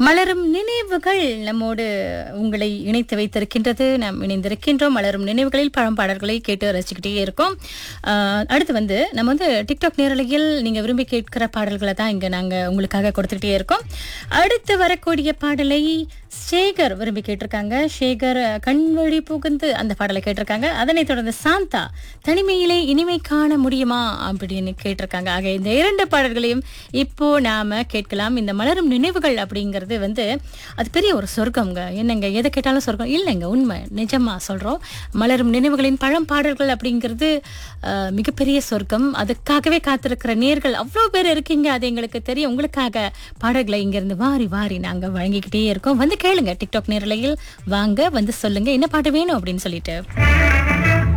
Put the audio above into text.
மலரும் நினைவுகள் நம்மோடு உங்களை இணைத்து வைத்திருக்கின்றது நாம் இணைந்திருக்கின்றோம் மலரும் நினைவுகளில் பழம்பாடல்களை கேட்டு ரசிச்சுக்கிட்டே இருக்கோம் ஆஹ், அடுத்து வந்து நம்ம வந்து டிக்டாக் நேரலையில் நீங்க விரும்பி கேட்கிற பாடல்களை தான் இங்க நாங்க உங்களுக்காக கொடுத்துக்கிட்டே இருக்கோம் அடுத்து வரக்கூடிய பாடலை சேகர் விரும்பி கேட்டிருக்காங்க சேகர் கண்வழி புகுந்து அந்த பாடலை கேட்டிருக்காங்க அதனைத் தொடர்ந்து சாந்தா தனிமையிலே இனிமை காண முடியுமா அப்படின்னு கேட்டிருக்காங்க ஆக இந்த இரண்டு பாடல்களையும் இப்போ நாம கேட்கலாம் இந்த மலரும் நினைவுகள் அப்படிங்கிறது வந்து அது பெரிய ஒரு சொர்க்கம்ங்க என்னங்க எதை கேட்டாலும் சொர்க்கம் இல்லைங்க உண்மை நிஜமா சொல்றோம் மலரும் நினைவுகளின் பழம் பாடல்கள் அப்படிங்கிறது அஹ், மிகப்பெரிய சொர்க்கம் அதுக்காகவே காத்திருக்கிற நேர்கள் அவ்வளோ பேர் இருக்கீங்க அது எங்களுக்கு தெரியும் உங்களுக்காக பாடல்களை இங்கிருந்து வாரி வாரி நாங்க வழங்கிக்கிட்டே இருக்கோம் வந்து கேளுங்க டிக்டாக் நேரலையில் வாங்க வந்து சொல்லுங்க என்ன பாட்டு வேணும் அப்படின்னு சொல்லிட்டு